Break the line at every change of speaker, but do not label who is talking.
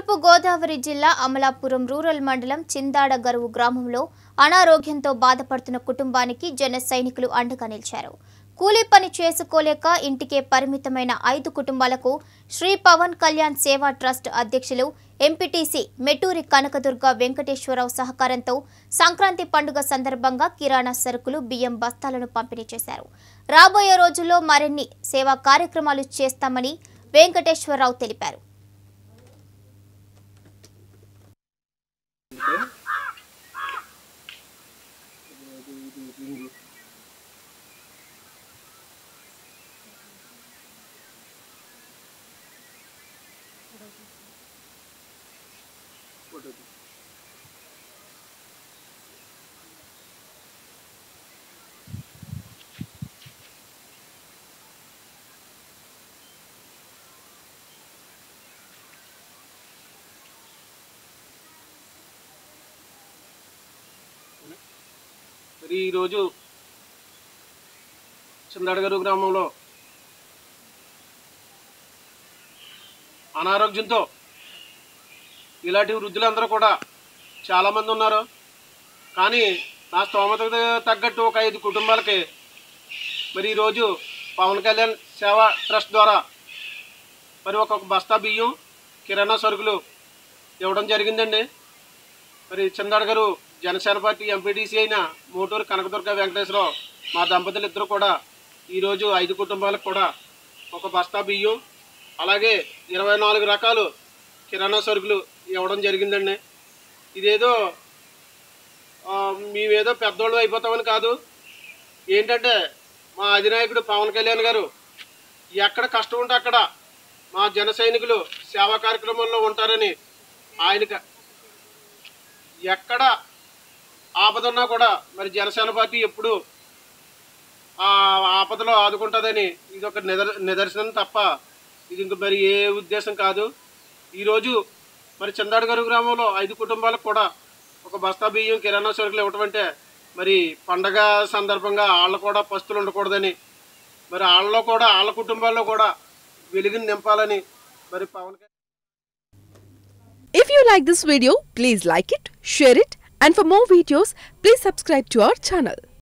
తూర్పు గోదావరి జిల్లా అమలాపురం రూరల్ మండలం చిందాడ గరువు గ్రామంలో అనారోగ్యంతో బాధపడుతున్న కుటుంబానికి జన సైనికులు అండగా నిలిచారు కూలీ పని చేసుకోలేక ఇంటికే పరిమితమైన ఐదు కుటుంబాలకు శ్రీ పవన్ కళ్యాణ్ సేవా ట్రస్ట్ అధ్యక్షులు ఎంపీటీసీ మెటూరి కనకదుర్గ వెంకటేశ్వరరావు సహకారంతో సంక్రాంతి పండుగ సందర్భంగా కిరాణా సరుకులు బియ్యం బస్తాలను పంపిణీ చేశారు రాబోయే రోజుల్లో మరిన్ని సేవా కార్యక్రమాలు చేస్తామని వెంకటేశ్వరరావు తెలిపారు
మరి ఈరోజు చిందడగరు గ్రామంలో అనారోగ్యంతో ఇలాంటి వృద్ధులందరూ కూడా చాలామంది ఉన్నారు కానీ నా స్తోమతకు తగ్గట్టు ఒక ఐదు కుటుంబాలకి మరి ఈరోజు పవన్ కళ్యాణ్ సేవా ట్రస్ట్ ద్వారా మరి ఒక బస్తా బియ్యం కిరాణా సరుకులు ఇవ్వడం జరిగిందండి మరి చందాడ్ గారు జనసేన పార్టీ ఎంపీటీసీ అయిన మోటూరు కనకదుర్గ వెంకటేశ్వరరావు మా దంపతులు ఇద్దరు కూడా ఈరోజు ఐదు కుటుంబాలకు కూడా ఒక బస్తా బియ్యం అలాగే ఇరవై నాలుగు రకాలు కిరాణా సరుకులు ఇవ్వడం జరిగిందండి ఇదేదో ఆ, మేమేదో పెద్దోళ్ళు అయిపోతామని కాదు ఏంటంటే మా అధినాయకుడు పవన్ కళ్యాణ్ గారు ఎక్కడ కష్టం ఉంటే అక్కడ మా జన సైనికులు సేవా కార్యక్రమంలో ఉంటారని ఆయనకు ఎక్కడ ఆపదన్నా కూడా మరి జనసేన పార్టీ ఎప్పుడు ఆ ఆపదలో ఆదుకుంటుందని ఇది ఒక నిదర్ నిదర్శనం తప్ప ఇది ఇంక మరి ఏ ఉద్దేశం కాదు ఈరోజు మరి చందాడగారు గ్రామంలో ఐదు కుటుంబాలకు కూడా ఒక బస్తా బియ్యం కిరాణా సరుకులు ఇవ్వటం అంటే మరి పండగ సందర్భంగా వాళ్ళు కూడా పస్తులు ఉండకూడదని మరి వాళ్ళలో కూడా వాళ్ళ కుటుంబాల్లో కూడా వెలుగుని నింపాలని మరి Pawan Kalyan
If you like this video, please like it, share it, and for more videos, please subscribe to our channel.